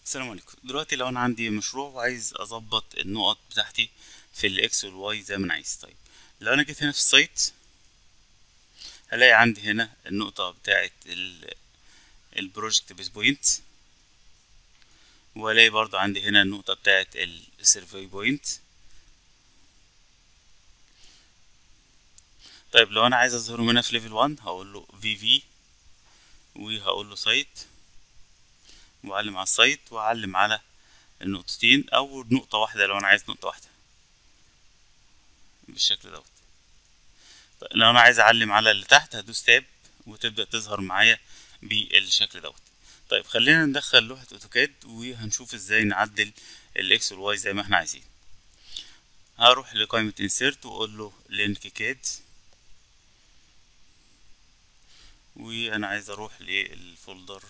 السلام عليكم دلوقتي لو انا عندي مشروع وعايز اظبط النقط بتاعتي في الاكس والواي زي ما انا عايز طيب لو انا جيت هنا في السايت هلاقي عندي هنا النقطة بتاعة البروجكت بيس بوينت وهلاقي برضو عندي هنا النقطة بتاعة السيرفي بوينت طيب لو انا عايز اظهره هنا في ليفل 1 هقول له في في وهقول له سايت واعلم على السايت واعلم على النقطتين او نقطة واحدة لو انا عايز نقطة واحدة بالشكل دوت طيب لو انا عايز اعلم على اللي تحت هدوس تاب وتبدأ تظهر معايا بالشكل دوت طيب خلينا ندخل لوحة اوتوكاد وهنشوف ازاي نعدل الاكس والواي زي ما احنا عايزين هروح لقائمة انسيرت واقول له لينك كاد وانا عايز اروح للفولدر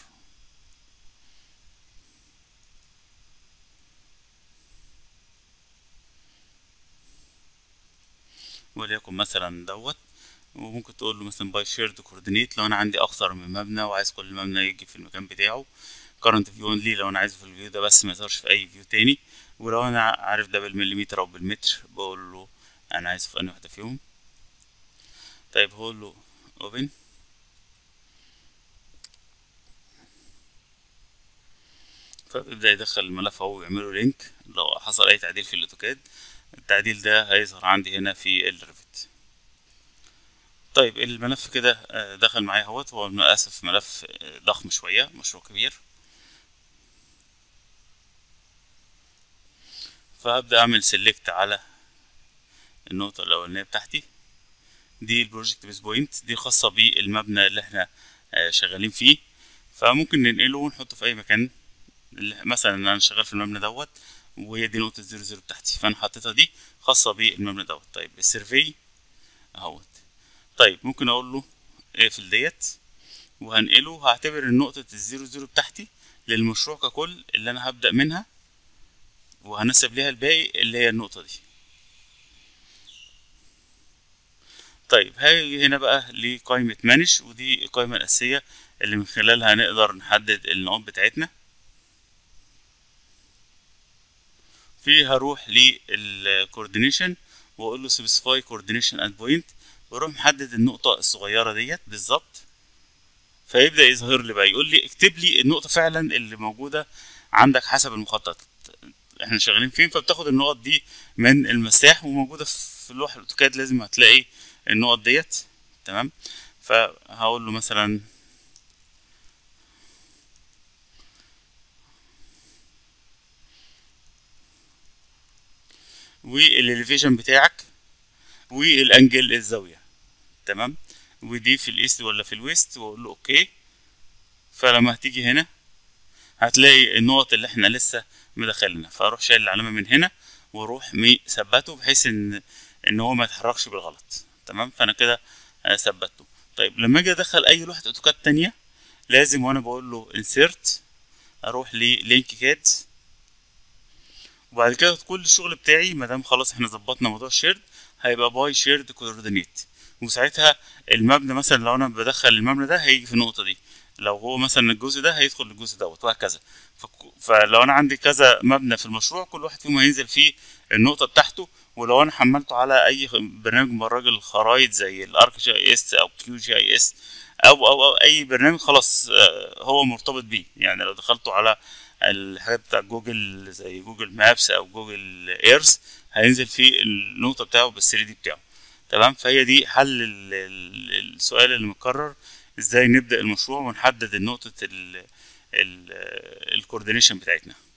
وليكن مثلا دوت وممكن تقول له مثلا باي شيرد كوردينيت لو انا عندي اكثر من مبنى وعايز كل مبنى يجي في المكان بتاعه كارنت فيو اونلي لو انا عايزه في الفيو ده بس ما يظهرش في اي فيو تاني ولو انا عارف ده بالمليمتر او بالمتر بقول له انا عايزه في انهي واحده فيهم طيب هقول له اوبن فبيبدأ يدخل الملف اهو ويعمله لينك لو حصل اي تعديل في الاوتوكاد التعديل ده هيظهر عندي هنا في الريفت طيب الملف كده دخل معايا اهوت هو للاسف ملف ضخم شويه مشروع كبير فهبدا اعمل سيلكت على النقطه الاولانيه بتاعتي دي البروجكت بيس بوينت دي خاصه بالمبنى اللي احنا شغالين فيه فممكن ننقله ونحطه في اي مكان مثلا انا شغال في المبنى دوت وهي دي نقطة زيرو زيرو بتاعتي فأنا حطيتها دي خاصة بالمبنى دوت طيب السيرفي اهوت طيب ممكن أقول له اقفل ديت وهنقله هعتبر نقطة الزيرو زيرو بتاعتي للمشروع ككل اللي أنا هبدأ منها وهنسب ليها الباقي اللي هي النقطة دي طيب هاجي هنا بقى لقائمة مانج ودي القائمة الأساسية اللي من خلالها نقدر نحدد النقاط بتاعتنا في هروح للكوردينيشن واقول له سبيسيفاي كوردينيشن ات بوينت واروح محدد النقطه الصغيره ديت بالظبط فيبدا يظهر لي بقى يقول لي اكتب لي النقطه فعلا اللي موجوده عندك حسب المخطط احنا شغالين فين فبتاخد النقط دي من المساح وموجوده في لوح الاوتوكاد لازم هتلاقي النقط ديت تمام فهقول له مثلا والاليفيشن بتاعك والانجل الزاويه تمام ودي في الايست ولا في الويست واقول له اوكي فلما هتيجي هنا هتلاقي النقط اللي احنا لسه مدخلينها فاروح شايل العلامه من هنا واروح مثبته بحيث ان ان هو ما يتحركش بالغلط تمام فانا كده ثبته طيب لما اجي ادخل اي لوحه اوتوكاد تانية لازم وانا بقول له انسيرت اروح للينك كاد وبعد كده كل الشغل بتاعي ما دام خلاص احنا ظبطنا موضوع الشيرد هيبقى باي شيرد كوردينيت وساعتها المبنى مثلا لو انا بدخل المبنى ده هيجي في النقطه دي لو هو مثلا الجزء ده هيدخل الجزء دوت وهكذا فلو انا عندي كذا مبنى في المشروع كل واحد فيهم هينزل فيه النقطه بتاعته ولو انا حملته على اي برنامج من برامج الخرايط زي الارك جي اس او كيو جي اس او او او اي برنامج خلاص هو مرتبط بيه يعني لو دخلته على الحاجات بتاع جوجل زي جوجل مابس او جوجل ايرث هينزل فيه النقطة بتاعه بالثري دي بتاعه تمام فهي دي حل السؤال اللي متكرر ازاي نبدأ المشروع ونحدد النقطة الكوردينيشن بتاعتنا